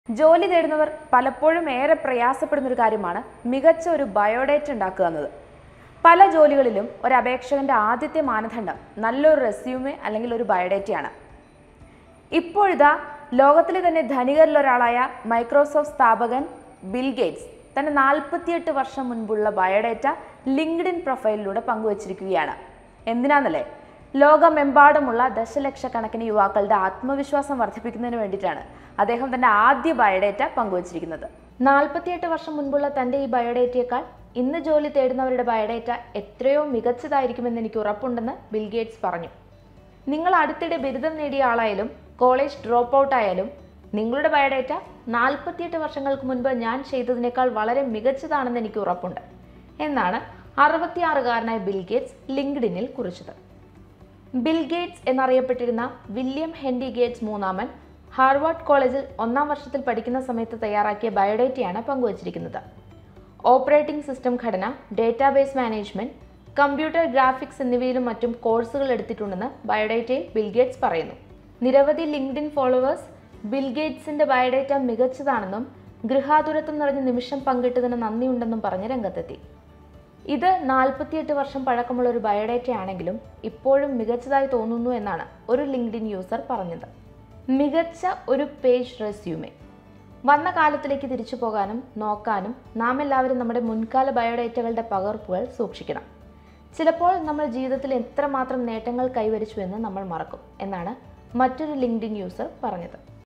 ജോലി തേടുന്നവർ പലപ്പോഴും ഏറെ പ്രയാസപ്പെടുന്ന ഒരു കാര്യമാണ് മികച്ച ഒരു ബയോഡേറ്റ ഉണ്ടാക്കുക എന്നത് പല ജോലികളിലും ഒരു അപേക്ഷകന്റെ ആദ്യത്തെ മാനദണ്ഡം നല്ലൊരു റെസ്യൂമെ അല്ലെങ്കിൽ ഒരു ബയോഡേറ്റയാണ് ഇപ്പോഴിതാ ലോകത്തിലെ തന്നെ ധനികരിൽ ഒരാളായ മൈക്രോസോഫ്റ്റ് സ്ഥാപകൻ ബിൽ ഗേറ്റ്സ് തന്റെ നാൽപ്പത്തിയെട്ട് വർഷം മുൻപുള്ള ബയോഡേറ്റ ലിങ്ക്ഡിൻ പ്രൊഫൈലിലൂടെ പങ്കുവച്ചിരിക്കുകയാണ് എന്തിനാന്നല്ലേ ലോകമെമ്പാടുമുള്ള ദശലക്ഷക്കണക്കിന് യുവാക്കളുടെ ആത്മവിശ്വാസം വർദ്ധിപ്പിക്കുന്നതിന് വേണ്ടിയിട്ടാണ് അദ്ദേഹം തന്റെ ആദ്യ ബയോഡേറ്റ പങ്കുവച്ചിരിക്കുന്നത് നാൽപ്പത്തിയെട്ട് വർഷം മുൻപുള്ള തന്റെ ഈ ബയോഡേറ്റയേക്കാൾ ഇന്ന് ജോലി തേടുന്നവരുടെ ബയോഡേറ്റ എത്രയോ മികച്ചതായിരിക്കുമെന്ന് എനിക്ക് ഉറപ്പുണ്ടെന്ന് ബിൽ ഗേറ്റ്സ് പറഞ്ഞു നിങ്ങൾ അടുത്തിടെ ബിരുദം നേടിയ ആളായാലും കോളേജ് ഡ്രോപ്പ് ഔട്ട് ആയാലും നിങ്ങളുടെ ബയോഡേറ്റ നാൽപ്പത്തിയെട്ട് വർഷങ്ങൾക്ക് മുൻപ് ഞാൻ ചെയ്തതിനേക്കാൾ വളരെ മികച്ചതാണെന്ന് എനിക്ക് ഉറപ്പുണ്ട് എന്നാണ് അറുപത്തിയാറുകാരനായ ബിൽ ഗേറ്റ്സ് ലിങ്ക്ഡിനിൽ കുറിച്ചത് ബിൽ ഗേറ്റ്സ് എന്നറിയപ്പെട്ടിരുന്ന വില്യം ഹെൻറി ഗേറ്റ്സ് മൂന്നാമൻ ഹാർവാർഡ് കോളേജിൽ ഒന്നാം വർഷത്തിൽ പഠിക്കുന്ന സമയത്ത് തയ്യാറാക്കിയ ബയോഡേറ്റയാണ് പങ്കുവച്ചിരിക്കുന്നത് ഓപ്പറേറ്റിംഗ് സിസ്റ്റം ഘടന ഡേറ്റാബേസ് മാനേജ്മെന്റ് കമ്പ്യൂട്ടർ ഗ്രാഫിക്സ് എന്നിവയിലും മറ്റും കോഴ്സുകൾ എടുത്തിട്ടുണ്ടെന്ന് ബയോഡേറ്റയിൽ ബിൽ ഗേറ്റ്സ് പറയുന്നു നിരവധി ലിങ്ക്ഡിൻ ഫോളോവേഴ്സ് ബിൽ ഗേറ്റ്സിന്റെ ബയോഡേറ്റ മികച്ചതാണെന്നും ഗൃഹാതുരത്വം നിറഞ്ഞ നിമിഷം പങ്കിട്ടതിന് നന്ദിയുണ്ടെന്നും പറഞ്ഞ് രംഗത്തെത്തി ഇത് നാൽപ്പത്തിയെട്ട് വർഷം പഴക്കമുള്ള ഒരു ബയോഡേറ്റ ആണെങ്കിലും ഇപ്പോഴും മികച്ചതായി തോന്നുന്നു എന്നാണ് ഒരു ലിങ്ക്ഡിൻ യൂസർ പറഞ്ഞത് മികച്ച ഒരു പേജ് റെസ്യൂമെ വന്ന കാലത്തിലേക്ക് തിരിച്ചു പോകാനും നോക്കാനും നാം എല്ലാവരും നമ്മുടെ മുൻകാല ബയോഡേറ്റകളുടെ പകർപ്പുകൾ സൂക്ഷിക്കണം ചിലപ്പോൾ നമ്മൾ ജീവിതത്തിൽ എത്രമാത്രം നേട്ടങ്ങൾ കൈവരിച്ചു എന്ന് നമ്മൾ മറക്കും എന്നാണ് മറ്റൊരു ലിങ്ക്ഡിൻ യൂസർ പറഞ്ഞത്